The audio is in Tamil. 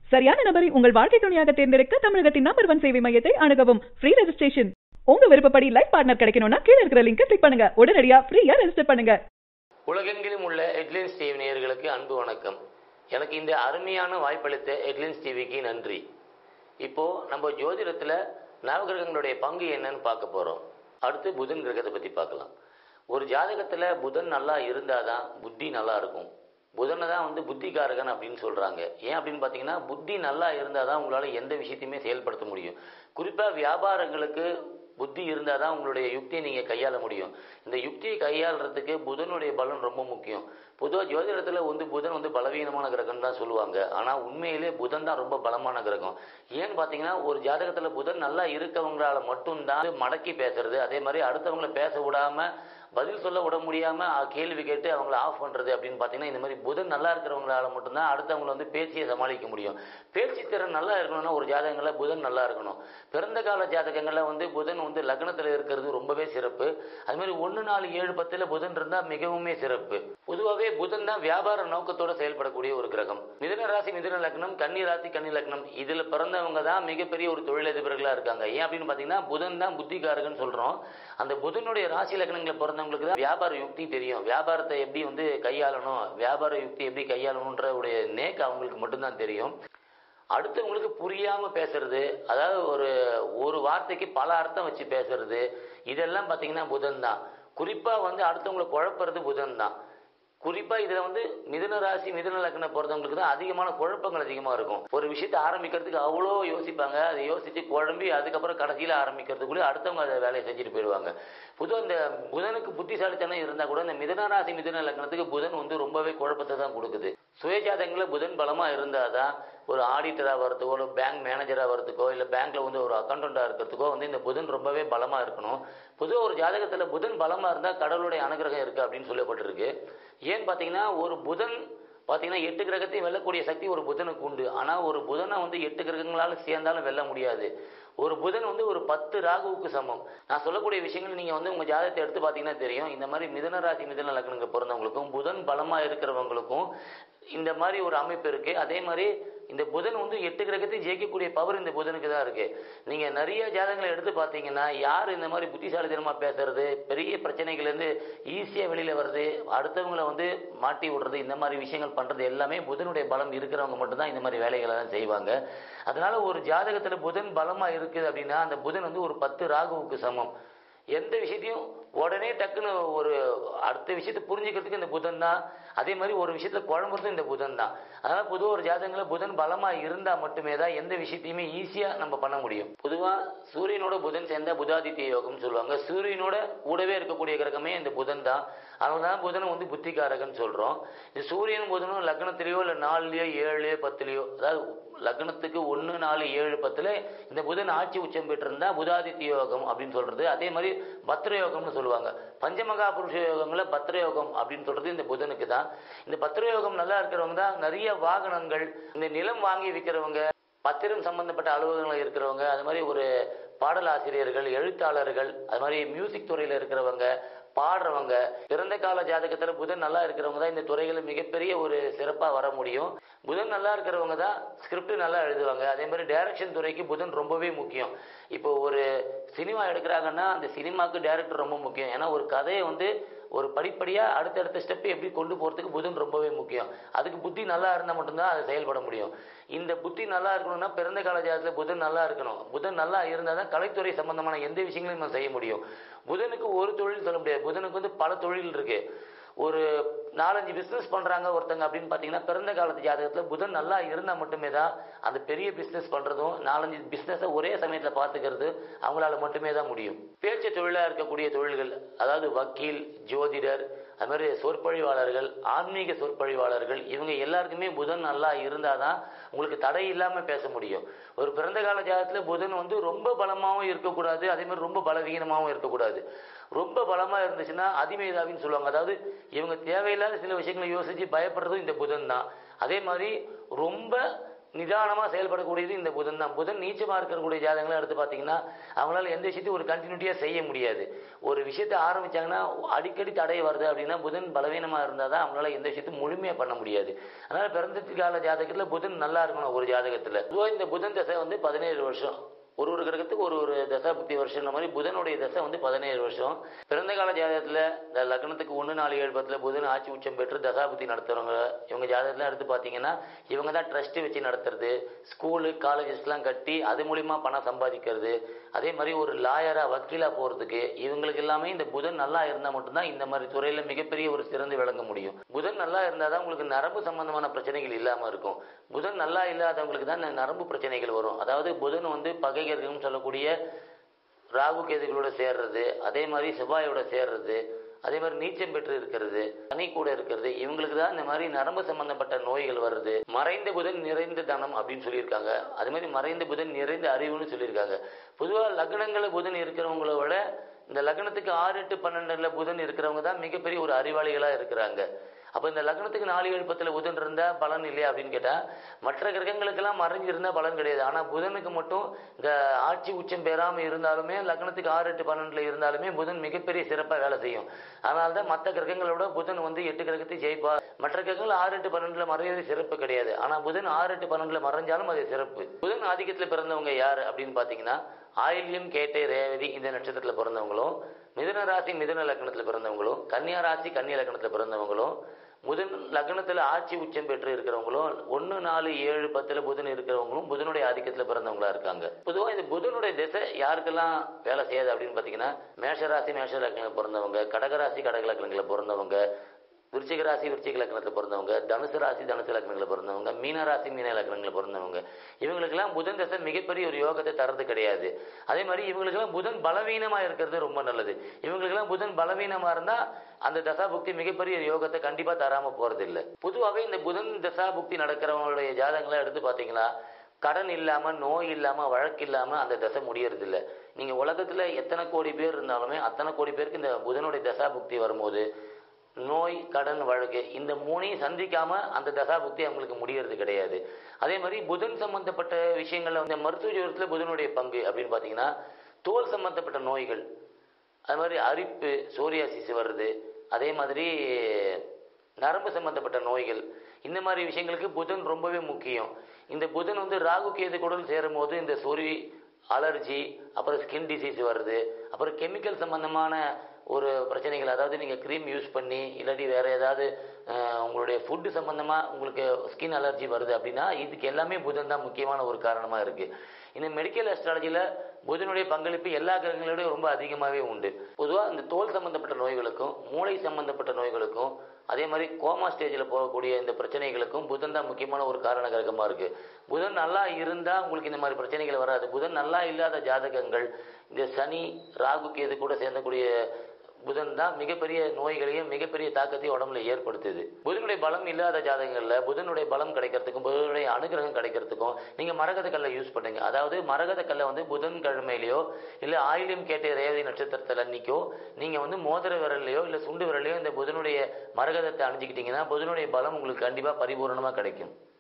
சரியான நபரை உங்கள் வாழ்க்கை துணையாக தேர்ந்தெடுக்க தமிழகத்தின் நம்பர் ஒன் சேவை மையத்தை அணுகவும் ஃப்ரீ ரெஜிஸ்ட்ரேஷன் உங்க விருப்பப்படி லைஃப் பார்ட்னர் கிடைக்கணும்னா கீழ இருக்கிற லிங்கை கிளிக் பண்ணுங்க உடனடியா ஃப்ரீயா ரெஜிஸ்டர் பண்ணுங்க உலகெங்கிலும் உள்ள ஹெட்லைன்ஸ் டிவி நேயர்களுக்கு அன்பு வணக்கம் எனக்கு இந்த அருமையான வாய்ப்பளித்த ஹெட்லைன்ஸ் டிவிக்கு நன்றி இப்போ நம்ம ஜோதிடத்துல நவகிரகங்களுடைய பங்கு என்னன்னு பார்க்க போறோம் அடுத்து புதன் கிரகத்தை பத்தி பார்க்கலாம் ஒரு ஜாதகத்துல புதன் நல்லா இருந்தாதான் புத்தி நல்லா இருக்கும் புதனை தான் வந்து புத்திகாரகன் அப்படின்னு சொல்றாங்க ஏன் அப்படின்னு பார்த்தீங்கன்னா புத்தி நல்லா இருந்தாதான் உங்களால எந்த விஷயத்தையுமே செயல்படுத்த முடியும் குறிப்பா வியாபாரங்களுக்கு புத்தி இருந்தால் தான் உங்களுடைய யுக்தியை நீங்கள் கையாள முடியும் இந்த யுக்தியை கையாளுறதுக்கு புதனுடைய பலன் ரொம்ப முக்கியம் பொதுவாக ஜோதிடத்தில் வந்து புதன் வந்து பலவீனமான கிரகம் தான் சொல்லுவாங்க ஆனால் உண்மையிலே புதன் தான் ரொம்ப பலமான கிரகம் ஏன்னு பார்த்தீங்கன்னா ஒரு ஜாதகத்தில் புதன் நல்லா இருக்கவங்களால மட்டும்தான் மடக்கி பேசுறது அதே மாதிரி அடுத்தவங்களை பேச விடாம பதில் சொல்ல விட முடியாம அஹ், கேள்வி கேட்டு அவங்கள ஆஃப் பண்றது அப்படின்னு பார்த்தீங்கன்னா இந்த மாதிரி புதன் நல்லா இருக்கிறவங்களால மட்டும்தான் அடுத்தவங்களை வந்து பேச்சியை சமாளிக்க முடியும் பேச்சு திறன் நல்லா இருக்கணும்னா ஒரு ஜாதகங்களில் புதன் நல்லா இருக்கணும் பிறந்த கால ஜாதகங்களில் வந்து புதன் வந்து லக்னத்தில் இருக்கிறது ரொம்பவே சிறப்பு அது மாதிரி ஒன்று நாலு ஏழு பத்தில் புதன் இருந்தால் மிகவுமே சிறப்பு பொதுவாகவே புதன் தான் வியாபார நோக்கத்தோட செயல்படக்கூடிய ஒரு கிரகம் மிதுன ராசி மிதுன லக்னம் கன்னி ராசி கன்னி லக்னம் இதில் பிறந்தவங்க தான் மிகப்பெரிய ஒரு தொழிலதிபர்களாக இருக்காங்க ஏன் அப்படின்னு பார்த்தீங்கன்னா புதன் தான் புத்திகாரகன்னு சொல்கிறோம் அந்த புதனுடைய ராசி லக்னங்களில் பிறந்தவங்களுக்கு தான் வியாபார யுக்தி தெரியும் வியாபாரத்தை எப்படி வந்து கையாளணும் வியாபார யுக்தி எப்படி கையாளணுன்ற உடைய நேக்கு அவங்களுக்கு மட்டும்தான் தெரியும் அடுத்தவங்களுக்கு புரியாம பேசுறது அதாவது ஒரு ஒரு வார்த்தைக்கு பல அர்த்தம் வச்சு பேசுறது இதெல்லாம் பார்த்தீங்கன்னா புதன் தான் குறிப்பா வந்து அடுத்தவங்களை குழப்புறது புதன் தான் குறிப்பா இதுல வந்து மிதுன ராசி மிதுன லக்னம் பிறந்தவங்களுக்கு தான் அதிகமான குழப்பங்கள் அதிகமா இருக்கும் ஒரு விஷயத்தை ஆரம்பிக்கிறதுக்கு அவ்வளோ யோசிப்பாங்க அதை யோசிச்சு குழம்பி அதுக்கப்புறம் கடைசியில ஆரம்பிக்கிறதுக்குள்ளே அடுத்தவங்க அதை வேலையை செஞ்சுட்டு போயிடுவாங்க பொதுவாக இந்த புதனுக்கு புத்திசாலித்தனம் இருந்தா கூட இந்த மிதுன ராசி மிதுன லக்னத்துக்கு புதன் வந்து ரொம்பவே குழப்பத்தை தான் கொடுக்குது சுயஜாதகங்களில் புதன் பலமா இருந்தாதான் ஒரு ஆடிட்டராக வரதுக்கோ இல்லை பேங்க் மேனேஜராக வரதுக்கோ இல்லை பேங்க்ல வந்து ஒரு அக்கௌண்டண்ட்டாக இருக்கிறதுக்கோ வந்து இந்த புதன் ரொம்பவே பலமா இருக்கணும் பொதுவாக ஒரு ஜாதகத்தில் புதன் பலமா இருந்தால் கடவுளுடைய அனுகிரகம் இருக்கு அப்படின்னு சொல்லப்பட்டிருக்கு ஏன்னு பார்த்தீங்கன்னா ஒரு புதன் பார்த்தீங்கன்னா எட்டு கிரகத்தையும் வெல்லக்கூடிய சக்தி ஒரு புதனுக்கு உண்டு ஆனால் ஒரு புதனை வந்து எட்டு கிரகங்களால சேர்ந்தாலும் வெல்ல முடியாது ஒரு புதன் வந்து ஒரு பத்து ராகுவுக்கு சமம் நான் சொல்லக்கூடிய விஷயங்கள் நீங்கள் வந்து உங்கள் ஜாதகத்தை எடுத்து பார்த்தீங்கன்னா தெரியும் இந்த மாதிரி மிதன ராசி மிதன லக்னங்க பிறந்தவங்களுக்கும் புதன் பலமாக இருக்கிறவங்களுக்கும் இந்த மாதிரி ஒரு அமைப்பு இருக்கு அதே மாதிரி இந்த புதன் வந்து எட்டு கிரகத்தையும் ஜெயிக்கக்கூடிய பவர் இந்த புதனுக்கு தான் இருக்கு நீங்க நிறைய ஜாதகங்களை எடுத்து பார்த்தீங்கன்னா யார் இந்த மாதிரி புத்திசாலித்தனமா பேசுறது பெரிய பிரச்சனைகள்லேருந்து ஈஸியா வெளியில வருது அடுத்தவங்களை வந்து மாட்டி விடுறது இந்த மாதிரி விஷயங்கள் பண்றது எல்லாமே புதனுடைய பலம் இருக்கிறவங்க மட்டும்தான் இந்த மாதிரி வேலைகளை தான் செய்வாங்க அதனால ஒரு ஜாதகத்துல புதன் பலமா இருக்குது அப்படின்னா அந்த புதன் வந்து ஒரு பத்து ராகுவுக்கு சமம் எந்த விஷயத்தையும் உடனே டக்குன்னு ஒரு அடுத்த விஷயத்தை புரிஞ்சுக்கிறதுக்கு இந்த புதன் தான் அதே மாதிரி ஒரு விஷயத்துல குழம்புறதும் இந்த புதன் தான் அதனால பொதுவாக ஒரு ஜாதகங்கள புதன் பலமா இருந்தா மட்டுமே தான் எந்த விஷயத்தையுமே ஈஸியா நம்ம பண்ண முடியும் பொதுவா சூரியனோட புதன் சேர்ந்தா புதாதித்ய யோகம்னு சொல்லுவாங்க சூரியனோட கூடவே இருக்கக்கூடிய கிரகமே இந்த புதன் தான் அதனால தான் புதனை வந்து புத்திகாரகன்னு சொல்றோம் இந்த சூரியன் புதனும் லக்னத்திலேயோ இல்லை நாலுலயோ ஏழுலயோ பத்துலயோ அதாவது லக்னத்துக்கு ஒன்று நாலு ஏழு பத்தில் இந்த புதன் ஆட்சி உச்சம் பெற்றிருந்தா புதாதித்ய யோகம் அப்படின்னு சொல்றது அதே மாதிரி பத்ர யோகம்னு சொல்லுவாங்க பஞ்சமகா புருஷ யோகங்கள பத்ர யோகம் அப்படின்னு சொல்றது இந்த புதனுக்கு தான் இந்த பத்ர யோகம் நல்லா இருக்கிறவங்க தான் நிறைய வாகனங்கள் இந்த நிலம் வாங்கி விற்கிறவங்க பத்திரம் சம்பந்தப்பட்ட அலுவலகங்கள் இருக்கிறவங்க அது மாதிரி ஒரு பாடல் ஆசிரியர்கள் எழுத்தாளர்கள் அது மாதிரி மியூசிக் துறையில் இருக்கிறவங்க பாடுறவங்க பிறந்த கால ஜாதகத்துல புதன் நல்லா இருக்கிறவங்க தான் இந்த துறைகளில் மிகப்பெரிய ஒரு சிறப்பா வர முடியும் புதன் நல்லா இருக்கிறவங்க தான் ஸ்கிரிப்ட் நல்லா எழுதுவாங்க அதே மாதிரி டைரக்ஷன் துறைக்கு புதன் ரொம்பவே முக்கியம் இப்போ ஒரு சினிமா எடுக்கிறாங்கன்னா அந்த சினிமாவுக்கு டைரக்டர் ரொம்ப முக்கியம் ஏன்னா ஒரு கதையை வந்து ஒரு படிப்படியா அடுத்தடுத்த ஸ்டெப் எப்படி கொண்டு போறதுக்கு புதன் ரொம்பவே முக்கியம் அதுக்கு புத்தி நல்லா இருந்தால் மட்டும்தான் அது செயல்பட முடியும் இந்த புத்தி நல்லா இருக்கணும்னா பிறந்த கால ஜாதகத்தில் புதன் நல்லா இருக்கணும் புதன் நல்லா இருந்தால் தான் கலைத்துறை சம்பந்தமான எந்த விஷயங்களையும் நம்ம செய்ய முடியும் புதனுக்கு ஒரு தொழில் சொல்ல முடியாது புதனுக்கு வந்து பல தொழில் இருக்கு ஒரு நாலஞ்சு பிஸ்னஸ் பண்றாங்க ஒருத்தங்க அப்படின்னு பார்த்தீங்கன்னா பிறந்த காலத்து ஜாதகத்தில் புதன் நல்லா இருந்தால் மட்டுமே தான் அந்த பெரிய பிஸ்னஸ் பண்றதும் நாலஞ்சு பிஸ்னஸை ஒரே சமயத்தில் பார்த்துக்கிறது அவங்களால மட்டுமே தான் முடியும் பேச்சு தொழிலாக இருக்கக்கூடிய தொழில்கள் அதாவது வக்கீல் ஜோதிடர் அது மாதிரி சொற்பொழிவாளர்கள் ஆன்மீக சொற்பொழிவாளர்கள் இவங்க எல்லாருக்குமே புதன் நல்லா இருந்தாதான் உங்களுக்கு தடை இல்லாம பேச முடியும் ஒரு பிறந்த கால ஜாதகத்துல புதன் வந்து ரொம்ப பலமாவும் இருக்கக்கூடாது அதே மாதிரி ரொம்ப பலவீனமாவும் இருக்கக்கூடாது ரொம்ப பலமா இருந்துச்சுன்னா அதிமேதாவின்னு சொல்லுவாங்க அதாவது இவங்க தேவையில்லாத சில விஷயங்களை யோசிச்சு பயப்படுறதும் இந்த புதன் தான் அதே மாதிரி ரொம்ப நிதானமா செயல்படக்கூடியது இந்த புதன் தான் புதன் நீச்சமா இருக்கக்கூடிய ஜாதகங்களை எடுத்து பார்த்தீங்கன்னா அவங்களால எந்த விஷயத்தையும் ஒரு கண்டினியூட்டியா செய்ய முடியாது ஒரு விஷயத்தை ஆரம்பிச்சாங்கன்னா அடிக்கடி தடை வருது அப்படின்னா புதன் பலவீனமா இருந்தால் தான் அவங்களால எந்த விஷயத்தையும் முழுமையா பண்ண முடியாது அதனால பிறந்த கால ஜாதகத்துல புதன் நல்லா இருக்கணும் ஒரு ஜாதகத்துல பொதுவா இந்த புதன் தசை வந்து பதினேழு வருஷம் ஒரு ஒரு கிரகத்துக்கு ஒரு ஒரு தசாபுக்தி வருஷம் மாதிரி புதனுடைய தசை வந்து பதினேழு வருஷம் பிறந்த கால ஜாதகத்தில் இந்த லக்னத்துக்கு ஒன்று நாலு ஏழு பத்தில் புதன் ஆட்சி உச்சம் பெற்று தசாபுக்தி நடத்துறவங்க இவங்க ஜாதகத்தில் எடுத்து பார்த்தீங்கன்னா இவங்க தான் ட்ரஸ்ட் வச்சு நடத்துறது ஸ்கூலு காலேஜஸ்லாம் கட்டி அது மூலிமா பணம் சம்பாதிக்கிறது அதே மாதிரி ஒரு லாயரா வக்கீலா போறதுக்கு இவங்களுக்கு எல்லாமே இந்த புதன் நல்லா இருந்தால் மட்டும்தான் இந்த மாதிரி துறையில மிகப்பெரிய ஒரு சிறந்து விளங்க முடியும் புதன் நல்லா இருந்தால் தான் உங்களுக்கு நரம்பு சம்பந்தமான பிரச்சனைகள் இல்லாமல் இருக்கும் புதன் நல்லா இல்லாதவங்களுக்கு தான் இந்த நரம்பு பிரச்சனைகள் வரும் அதாவது புதன் வந்து பகை கிரகம்னு சொல்லக்கூடிய ராகு கேதுகளோட சேர்றது அதே மாதிரி செவ்வாயோட சேர்றது அதே மாதிரி நீச்சம் பெற்று இருக்கிறது சனி கூட இருக்கிறது இவங்களுக்கு தான் இந்த மாதிரி நரம்பு சம்பந்தப்பட்ட நோய்கள் வருது மறைந்த புதன் நிறைந்த தனம் அப்படின்னு சொல்லியிருக்காங்க அதே மாதிரி மறைந்த புதன் நிறைந்த அறிவுன்னு சொல்லியிருக்காங்க பொதுவாக லக்னங்களில் புதன் இருக்கிறவங்கள விட இந்த லக்னத்துக்கு ஆறு எட்டு பன்னெண்டுல புதன் இருக்கிறவங்க தான் மிகப்பெரிய ஒரு அறிவாளிகளா இருக்கிறாங்க அப்ப இந்த லக்னத்துக்கு நாலு ஏழு பத்துல புதன் இருந்தா பலன் இல்லையா அப்படின்னு கேட்டா மற்ற கிரகங்களுக்கெல்லாம் மறைஞ்சிருந்தா பலன் கிடையாது ஆனா புதனுக்கு மட்டும் இந்த ஆட்சி உச்சம் பெறாம இருந்தாலுமே லக்னத்துக்கு ஆறு எட்டு பன்னெண்டுல இருந்தாலுமே புதன் மிகப்பெரிய சிறப்பா வேலை செய்யும் அதனால தான் மற்ற கிரகங்களோட புதன் வந்து எட்டு கிரகத்தை ஜெயிப்பா மற்ற கிரகங்கள் ஆறு எட்டு பன்னெண்டுல மறைவது சிறப்பு கிடையாது ஆனா புதன் ஆறு எட்டு பன்னெண்டுல மறைஞ்சாலும் அது சிறப்பு புதன் ஆதிக்கத்துல பிறந்தவங்க யாரு அப்படின்னு பாத்தீங்கன்னா ஆயில்யம் கேட்டை ரேவதி இந்த நட்சத்திரத்துல பிறந்தவங்களும் மிதுன ராசி மிதுன லக்னத்துல பிறந்தவங்களும் கன்னியா ராசி கன்னியா லக்னத்துல பிறந்தவங்களும் முதன் லக்னத்துல ஆட்சி உச்சம் பெற்று இருக்கிறவங்களும் ஒன்னு நாலு ஏழு பத்துல புதன் இருக்கிறவங்களும் புதனுடைய ஆதிக்கத்துல பிறந்தவங்களா இருக்காங்க பொதுவா இந்த புதனுடைய திசை யாருக்கெல்லாம் வேலை செய்யாது அப்படின்னு பாத்தீங்கன்னா மேஷராசி மேஷ லக்னத்துல பிறந்தவங்க கடகராசி கடக லக்னத்துல பிறந்தவங்க விருச்சிக ராசி விருச்சிக லக்னத்தில் பிறந்தவங்க தனுசு ராசி தனுசு லக்னங்களில் பிறந்தவங்க மீன ராசி மீன லக்னங்களில் பிறந்தவங்க இவங்களுக்கெல்லாம் புதன் தசை மிகப்பெரிய ஒரு யோகத்தை தரது கிடையாது அதே மாதிரி இவங்களுக்கெல்லாம் புதன் பலவீனமா இருக்கிறது ரொம்ப நல்லது இவங்களுக்கெல்லாம் புதன் பலவீனமா இருந்தா அந்த தசாபுக்தி மிகப்பெரிய யோகத்தை கண்டிப்பா தராம போறது இல்லை பொதுவாகவே இந்த புதன் தசாபுக்தி நடக்கிறவங்களுடைய ஜாதகங்களை எடுத்து பாத்தீங்கன்னா கடன் இல்லாம நோய் இல்லாம வழக்கு இல்லாம அந்த தசை முடியறது இல்ல நீங்க உலகத்துல எத்தனை கோடி பேர் இருந்தாலுமே அத்தனை கோடி பேருக்கு இந்த புதனுடைய தசாபுக்தி வரும்போது நோய் கடன் வழக்கு இந்த மூணையும் சந்திக்காம அந்த தசாபுக்தி அவங்களுக்கு முடியறது கிடையாது அதே மாதிரி புதன் சம்பந்தப்பட்ட விஷயங்கள்ல வந்து மருத்துவ ஜோரத்துல புதனுடைய பங்கு அப்படின்னு பாத்தீங்கன்னா தோல் சம்பந்தப்பட்ட நோய்கள் அது மாதிரி அரிப்பு சோரியாசிஸ் வருது அதே மாதிரி நரம்பு சம்பந்தப்பட்ட நோய்கள் இந்த மாதிரி விஷயங்களுக்கு புதன் ரொம்பவே முக்கியம் இந்த புதன் வந்து ராகு கேது கூட சேரும் போது இந்த சொறி அலர்ஜி அப்புறம் ஸ்கின் டிசீஸ் வருது அப்புறம் கெமிக்கல் சம்பந்தமான ஒரு பிரச்சனைகள் அதாவது நீங்கள் க்ரீம் யூஸ் பண்ணி இல்லாட்டி வேற ஏதாவது அஹ், உங்களுடைய ஃபுட்டு சம்பந்தமாக உங்களுக்கு ஸ்கின் அலர்ஜி வருது அப்படின்னா இதுக்கு எல்லாமே புதன் தான் முக்கியமான ஒரு காரணமாக இருக்கு இந்த மெடிக்கல் அஸ்ட்ராலஜியில் புதனுடைய பங்களிப்பு எல்லா கிரகங்களோடய ரொம்ப அதிகமாகவே உண்டு பொதுவாக இந்த தோல் சம்பந்தப்பட்ட நோய்களுக்கும் மூளை சம்பந்தப்பட்ட நோய்களுக்கும் அதே மாதிரி கோமா ஸ்டேஜில் போகக்கூடிய இந்த பிரச்சனைகளுக்கும் புதன் தான் முக்கியமான ஒரு காரண கிரகமாக இருக்கு புதன் நல்லா இருந்தால் உங்களுக்கு இந்த மாதிரி பிரச்சனைகள் வராது புதன் நல்லா இல்லாத ஜாதகங்கள் இந்த சனி ராகு கேது கூட சேர்ந்தக்கூடிய புதன் தான் மிகப்பெரிய நோய்களையும் மிகப்பெரிய தாக்கத்தையும் உடம்புல ஏற்படுத்துது புதனுடைய பலம் இல்லாத ஜாதகங்கள்ல புதனுடைய பலம் கிடைக்கிறதுக்கும் புதனுடைய அனுகிரகம் கிடைக்கிறதுக்கும் நீங்க மரகத கல்லை யூஸ் பண்ணுங்க அதாவது மரகத கல்லை வந்து புதன் கிழமையிலையோ இல்ல ஆயிலியம் கேட்ட ரேவதி நட்சத்திரத்தில் அன்னைக்கோ நீங்க வந்து மோதிர விரல்லையோ இல்ல சுண்டு விரல்லையோ இந்த புதனுடைய மரகதத்தை அணிஞ்சுக்கிட்டீங்கன்னா புதனுடைய பலம் உங்களுக்கு கண்டிப்பா பரிபூரணமா கிடைக்கும்